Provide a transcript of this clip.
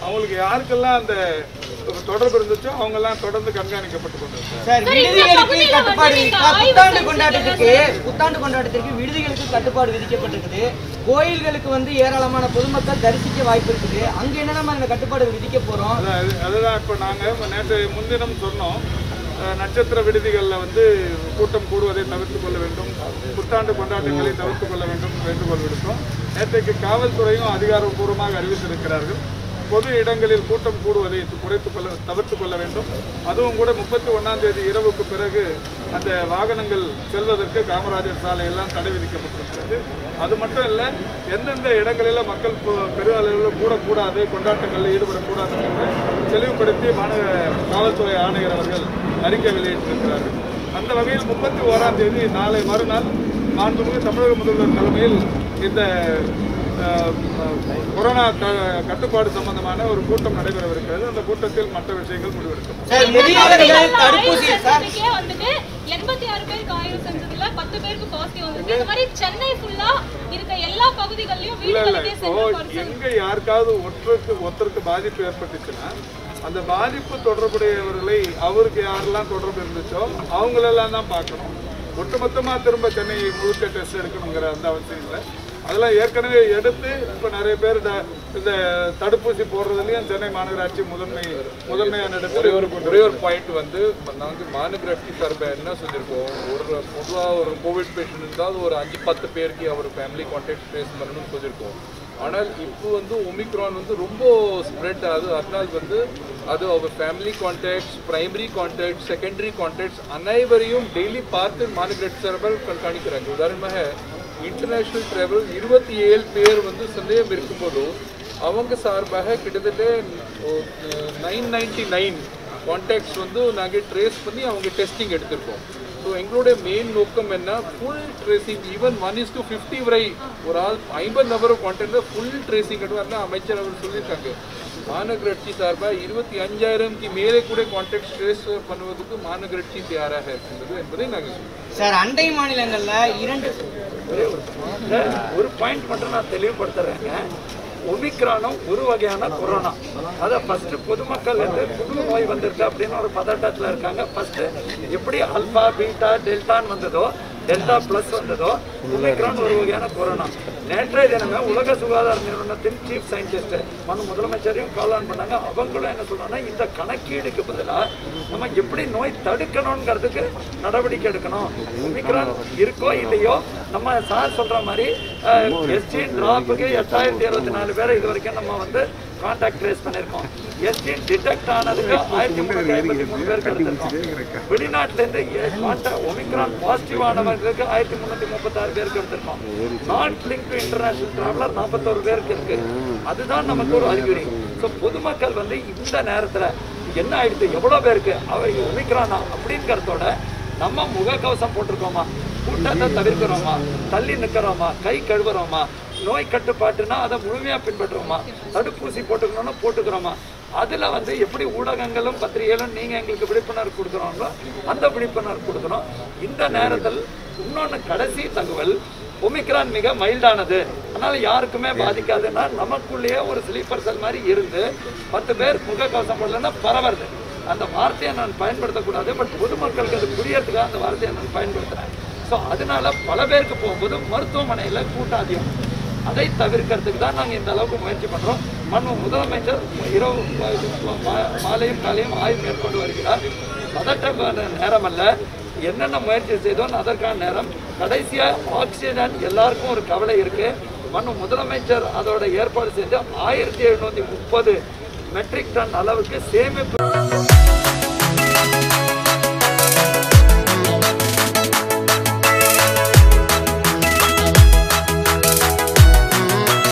அவங்களுக்கு யாருக்கெல்லாம் அந்த தொடர்பு இருந்துச்சோ அவங்கெல்லாம் தொடர்ந்து கண்காணிக்கப்பட்டு கொண்டிருக்காங்க சார் விடுதிகளுக்கு கட்டுப்பாடு விதிக்கா புத்தாண்டு கொண்டாட்டத்திற்கு புத்தாண்டு கொண்டாட்டத்திற்கு விடுதிகளுக்கு கட்டுப்பாடு விதிக்கப்பட்டிருக்குது கோயில்களுக்கு வந்து ஏராளமான பொதுமக்கள் தரிசிக்க வாய்ப்பு இருக்குது அங்க என்ன நம்ம அந்த கட்டுப்பாடு விதிக்க போறோம் அதான் அது- அதுதான் இப்போ நாங்கள் நேற்று முன்தினம் சொன்னோம் அஹ், நட்சத்திர விடுதிகளில் வந்து கூட்டம் கூடுவதை தவிர்த்து கொள்ள வேண்டும் புத்தாண்டு கொண்டாட்டங்களை தவிர்த்து கொள்ள வேண்டும் வேண்டுகோள் விடுத்தோம் நேற்றைக்கு காவல்துறையும் அதிகாரப்பூர்வமாக அறிவித்திருக்கிறார்கள் பொது இடங்களில் கூட்டம் கூடுவதை குறைத்துக் கொள்ள தவிர்த்து கொள்ள வேண்டும் அதுவும் கூட முப்பத்தி ஒன்றாம் தேதி இரவுக்கு பிறகு அந்த வாகனங்கள் செல்வதற்கு காமராஜர் சாலை எல்லாம் தடை விதிக்கப்பட்டிருக்கிறது அது மட்டும் இல்லை எந்தெந்த இடங்களில் மக்கள் பெ- பெரிய அளவில் கூடக்கூடாது கொண்டாட்டங்களில் ஈடுபடக்கூடாது என்று தெளிவுபடுத்தி மாநகர காவல்துறை ஆணையர் அவர்கள் அறிக்கை வெளியிட்டிருக்கிறார்கள் அந்த வகையில் முப்பத்தி ஓராம் தேதி நாளை மறுநாள் மாண்புமிகு தமிழக முதல்வர் தலைமையில் இந்த அஹ், கொரோனா க- கட்டுப்பாடு சம்பந்தமான ஒரு கூட்டம் நடைபெறவிருக்கிறது அந்த கூட்டத்தில் மற்ற விஷயங்கள் முடிவெடுக்கப்படும் சார் நெறியாளர்கள் தடுப்பூசி சார் இன்னைக்கே வந்துட்டு எண்பத்தி ஆறு பேருக்கு ஆய்வு செஞ்சதுல பத்து பேருக்கு பாசிட்டிவ் வந்திருக்கு இந்த மாதிரி சென்னை ஃபுல்லா இருக்க எல்லா பகுதிகளிலும் இல்ல இல்ல வீடுகளுக்கே இப்போ சென்று பரிசோதனை எங்க யாருக்காவது ஒருத்தருக்கு ஒருத்தருக்கு பாதிப்பு ஏற்பட்டுச்சுன்னா அந்த பாதிப்பு தொடர்புடையவர்களை அவருக்கு யாரெல்லாம் தொடர்பு இருந்துச்சோ அவங்களெல்லாம் தான் பார்க்கணும் ஒட்டுமொத்தமா திரும்ப சென்னை முழுக்க டெஸ்ட் எடுக்கணுங்கிற அந்த அவசியம் இல்லை அதெல்லாம் ஏற்கனவே எடுத்து இப்போ நிறைய பேர் ட- இந்த தடுப்பூசி போடுறதுலயும் சென்னை மாநகராட்சி முதன்மை முதன்மையான ஒரே இடத்துல ஒரு ஒரே ஒரு பாயிண்ட் வந்து நாங்கள் மாநகராட்சி சார்பில் என்ன சொல்லியிருக்கோம் ஒரு பொதுவாக ஒரு கோவிட் பேஷண்ட் இருந்தால் ஒரு அஞ்சு பத்து பேருக்கு அவர் ஃபேமிலி கான்டாக்ட் ட்ரேஸ் பண்ணணும்னு சொல்லியிருக்கோம் ஆனால் இப்போ வந்து ஒமிக்ரான் வந்து ரொம்ப ஸ்ப்ரெட் ஆகுது அதனால் வந்து அது அவர் family contacts primary contact secondary contacts அனைவரையும் டெய்லி பார்த்து மாநகராட்சி சார்பில் கண்காணிக்கிறாங்க உதாரணமாக இன்டர்நேஷ்னல் ட்ராவல் இருபத்தி ஏழு பேர் வந்து சந்தேகம் இருக்கும்போது அவங்க சார்பாக கிட்டத்தட்ட நைன் நைன்டி நைன் கான்டாக்ட்ஸ் வந்து நாங்கள் ட்ரேஸ் பண்ணி அவங்க டெஸ்டிங் எடுத்திருக்கோம் ஸோ எங்களுடைய மெயின் நோக்கம் என்ன full tracing even one is to fifty வரை ஒரு ஆள் ஐம்பது நபர் கான்டாக்ட் ஃபுல் ட்ரேசிங் எடுத்து அமைச்சர் அவர் சொல்லியிருக்காங்க மாநகராட்சி சார்பாக இருபத்தி அஞ்சாயிரம்க்கு மேலே கூட கான்டாக்ட் ட்ரேஸ் பண்ணுவதற்கு மாநகராட்சி தயாராக இருக்கின்றது என்பதை நாங்கள் சொல்லுவோம் சார் அண்டை மாநிலங்கள்ல இரண்டு ஒரு பாயிண்ட் மட்டும் நான் தெளிவுபடுத்துறேங்க ஒமிக்ரானும் ஒரு வகையான கொரோனா அதை ஃபர்ஸ்ட் பொதுமக்கள் வந்து புது நோய் வந்திருக்கு அப்படின்னு ஒரு பதட்டத்தில் இருக்காங்க ஃபர்ஸ்ட் எப்படி அல்பா பீட்டா டெல்டான்னு வந்ததோ டெல்டா பிளஸ் வந்ததோ ஒமிக்ரான் ஒரு வகையான கொரோனா நேற்றைய தினமே உலக சுகாதார நிறுவனத்தின் சீஃப் சயின்டிஸ்ட் மனு முதலமைச்சரையும் கால் ஆன் பண்ணாங்க அவங்களும் என்ன சொல்றாங்கன்னா இந்த கணக்கீடுக்கு பதிலாக நம்ம எப்படி நோய் தடுக்கணுங்கிறதுக்கு நடவடிக்கை எடுக்கணும் ஒமிக்ரான் இருக்கோ இல்லையோ நம்ம சார் சொல்ற மாதிரி எஸ்டி டிராப்புக்கு எட்டாயிரத்தி இருபத்தி நாலு பேரை இது வரைக்கும் நம்ம வந்து கான்டாக்ட் ட்ரேஸ் பண்ணியிருக்கோம் எஸ்டி டிடெக்ட் ஆனதுக்கு ஆயிரத்தி முந்நூற்றி ஐம்பத்தி மூணு பேருக்கு எடுத்திருக்கோம் வெளிநாட்டிலேருந்து கான்டாக்ட் ஒமிக்ரான் பாசிட்டிவ் ஆனவர்களுக்கு ஆயிரத்தி முந்நூற்றி முப்பத்தாறு பேருக்கு எடுத்திருக்கோம் not link to international traveller நாற்பத்தோரு பேருக்கு இருக்கு அதுதான் நமக்கு ஒரு அறிகுறி ஸோ பொதுமக்கள் வந்து இந்த நேரத்தில் என்ன ஆயிடுச்சு எவ்வளோ பேருக்கு அவை ஒமிக்ரானா அப்படிங்கிறதோட நம்ம முகக்கவசம் போட்டிருக்கோமா கூட்டத்தை தவிர்க்கிறோமா தள்ளி நிற்கிறோமா கை கழுவுறோமா நோய் கட்டுப்பாட்டுனா அதை முழுமையாக பின்பற்றுறோமா தடுப்பூசி போட்டுக்கணும்னா போட்டுக்கிறோமா அதில் வந்து எப்படி ஊடகங்களும் பத்திரிகைகளும் நீங்கள் எங்களுக்கு விழிப்புணர்வு கொடுக்குறோங்களோ அந்த விழிப்புணர்வு கொடுக்கணும் இந்த நேரத்தில் இன்னொன்று கடைசி தகவல் ஒமிக்ரான் மிக மைல்டானது அதனால யாருக்குமே பாதிக்காதுன்னா நமக்குள்ளேயே ஒரு ஸ்லீப்பர் செல் மாதிரி இருந்து பத்து பேர் முகக்கவசம் போடலன்னா பரவுறது அந்த வார்த்தையை நான் பயன்படுத்தக்கூடாது பட் பொதுமக்களுக்கு அது புரியறதுக்காக அந்த வார்த்தையை நான் பயன்படுத்துகிறேன் ஸோ அதனால பல பேருக்கு போகும்போது மருத்துவமனையில் கூட்டம் அதிகம் அதை தவிர்க்கிறதுக்கு தான் நாங்கள் இந்த அளவுக்கு முயற்சி பண்ணுறோம் மனு முதலமைச்சர் இரவு மா- மாலையும் காலையும் ஆய்வு மேற்கொண்டு வருகிறார் பதற்ற நேரம் அல்ல என்னென்ன முயற்சி செய்தோம் அதற்கான நேரம் கடைசியாக ஆக்சிஜன் எல்லாருக்கும் ஒரு கவலை இருக்கு மனு முதலமைச்சர் அதோட ஏற்பாடு செய்து ஆயிரத்தி எழுநூற்றி முப்பது மெட்ரிக் டன் அளவுக்கு சேமிப்பு